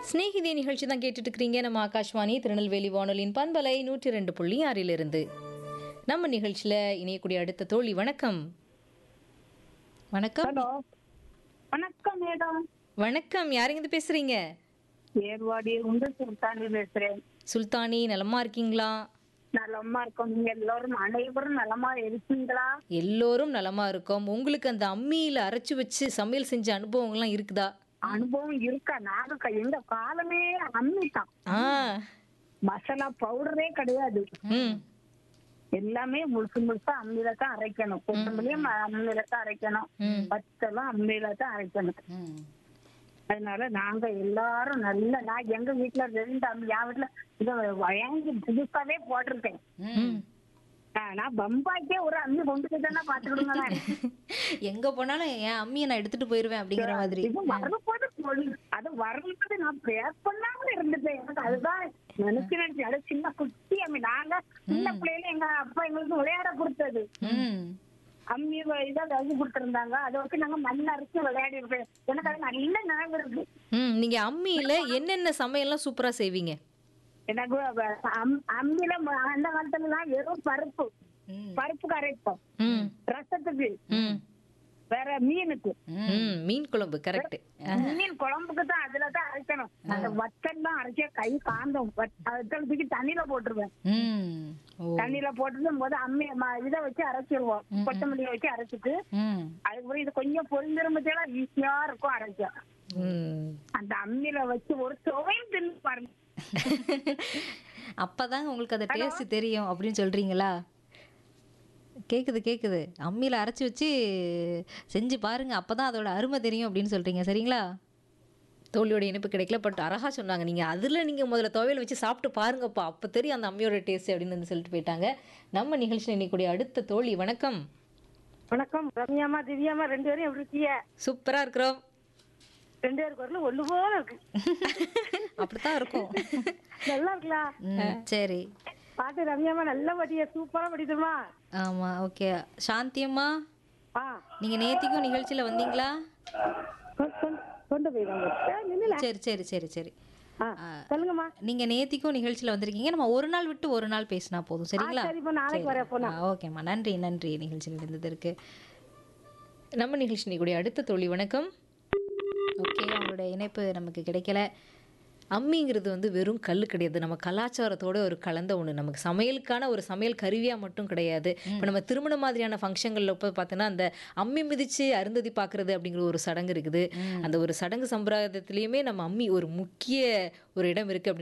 ஸ்நேகிதி நிகழ்ச்சி தான் கேட்டுட்டு இருக்கிறீங்க நம்ம ஆகாஷ்வாணி திருநெல்வேலி வானொலியின் பண்பலை நூற்றி ரெண்டு புள்ளி ஆறிலிருந்து நம்ம நிகழ்ச்சியில இணையக்கூடிய அடுத்த தோழி வணக்கம் வணக்கம் ஹலோ வணக்கம் மேடம் வணக்கம் யாருங்க பேசுறீங்க ஏர்வாடி உண்டு சுல்தானி பேசுறேன் சுல்தானி நலமா இருக்கீங்களா நலமா இருக்கோம் நீங்க எல்லாரும் அனைவரும் நலமா இருக்கீங்களா எல்லோரும் நலமா இருக்கோம் உங்களுக்கு அந்த அம்மியில அரைச்சு வச்சு சமையல் செஞ்ச அனுபவங்கள்லாம் இருக்குதா அனுபவம் இருக்கா நாங்க க- எங்க காலமே அம்மி தான் ஆ மசாலா பவுடரே கிடையாது ம் எல்லாமே முழுசு முழுசா அம்மியில தான் அரைக்கணும் கொத்தமல்லியும் அம்மியில தான் அரைக்கணும் ம். பச்செல்லாம் அம்மியில தான் அரைக்கணும் அதனால நாங்க எல்லாரும் நல்ல நான் எங்க வீட்டுல ரெண்டு அம்மி என் வீட்டுல இத வாங்கி புதுசாவே போட்டிருக்கேன் ம். ஆ, நான் பம்பாய்க்கே ஒரு அம்மி கொண்டு போயிட்டேன்னா பாத்துக்கிடுங்களேன் எங்க போனாலும் என் அம்மியை நான் எடுத்துட்டு போயிருவேன் அப்படிங்கிற மாதிரி இது வரும்போது சொல்லு. அது வரும்போது நான் பேர் பண்ணாம இருந்துட்டேன் எனக்கு அதுதான் நினைச்சு நினைச்சு அது சின்ன குட்டி அம்மி நாங்க சின்ன பிள்ளையில எங்க அப்பா எங்களுக்கு விளையாட கொடுத்தது ம் அம்மி வ- இதை வகு கொடுத்திருந்தாங்க அதை வச்சு நாங்க மண் அரைச்சு விளையாடி இருப்பேன் எனக்கு அது நல்ல ஞாபகம் இருக்கு ம் நீங்க அம்மியில என்னென்ன சமையல்லாம் சூப்பரா செய்வீங்க எனக்கு வ- அம்- அம்மியில ம- அந்த காலத்துல எல்லாம் வெறும் பருப்பு பருப்பு கரைப்போம் ம் ரசத்துக்கு ம் வேற மீனுக்கு ம் மீன் குழம்பு கரெக்ட் மீன் குழம்புக்கு தான் அதுல தான் அரைக்கணும் அந்த வத்தல் தான் அரைச்ச கை காந்தம் வத்தல் தூக்கி தண்ணியில போட்டுருவேன் ம் ஓ தண்ணியில போட்டுட்டு போது அம்மி ம- இதை வச்சு அரைச்சிருவோம் கொத்தமல்லியை வச்சு அரைச்சிட்டு ம் அதுக்கப்புறம் இது கொஞ்சம் பொரிஞ்சிரும்பச்செல்லாம் ஈஸியா இருக்கும் அரைக்க ம் அந்த அம்மியில வச்சு ஒரு சுவையும் தின்னு பாருங்க அப்பதாங்க உங்களுக்கு அந்த டேஸ்ட் தெரியும் அப்படின்னு சொல்றீங்களா கேக்குது கேக்குது அம்மியில அரைச்சு வச்சு செஞ்சு பாருங்க அப்பதான் அதோட அருமை தெரியும் அப்படின்னு சொல்றீங்க சரிங்களா தோழியோட இனிப்பு கிடைக்கல பட் அழகா சொன்னாங்க நீங்க அதுல நீங்க முதல்ல துவையல் வச்சு சாப்பிட்டு பாருங்கப்பா அப்ப தெரியும் அந்த அம்மியோட டேஸ்ட் அப்படின்னு வந்து சொல்லிட்டு போயிட்டாங்க நம்ம நிகழ்ச்சியில் இன்னைக்கூடிய அடுத்த தோழி வணக்கம் வணக்கம் ரம்யாமா திவ்யாமா ரெண்டு பேரும் எப்படி இருக்கீங்க சூப்பரா இருக்கிறோம் ரெண்டு பேருக்கு வரல ஒண்ணு போல இருக்கு அப்படித்தான் இருக்கும் நல்லா இருக்கலாம் ம், சரி பாட்டு ரம்யாமா நல்ல படிய சூப்பரா படித்துமா ஆமா ஓகே சாந்தியம்மா ஆ நீங்க நேத்திக்கும் நிகழ்ச்சியில வந்தீங்களா கொ- கொ- கொண்டு போயிடுவாங்க சரி சரி சரி சரி ஆ சொல்லுங்கம்மா நீங்க நேத்திக்கும் நிகழ்ச்சியில வந்திருக்கீங்க நம்ம ஒரு நாள் விட்டு ஒரு நாள் பேசினா போதும் சரிங்களா சரிப்பா நாளைக்கு வரேன் அப்போ ஆ, ஓகேம்மா நன்றி நன்றி நிகழ்ச்சியில் இருந்ததற்கு நம்ம நிகழ்ச்சி கூடிய அடுத்த தோழி வணக்கம் ஓகே அவங்களோட இணைப்பு நமக்கு கிடைக்கல அம்மிங்கிறது வந்து வெறும் கல் கிடையாது நம்ம கலாச்சாரத்தோட ஒரு கலந்த ஒன்று நமக்கு சமையலுக்கான ஒரு சமையல் கருவியாக மட்டும் கிடையாது இப்போ நம்ம திருமண மாதிரியான ஃபங்க்ஷன்களில் இப்போ பார்த்தோன்னா அந்த அம்மி மிதித்து அருந்ததி பார்க்குறது அப்படிங்கிற ஒரு சடங்கு இருக்குது அந்த ஒரு சடங்கு சம்பிரதாயத்திலையுமே நம்ம அம்மி ஒரு முக்கிய ஒரு இடம் இருக்குது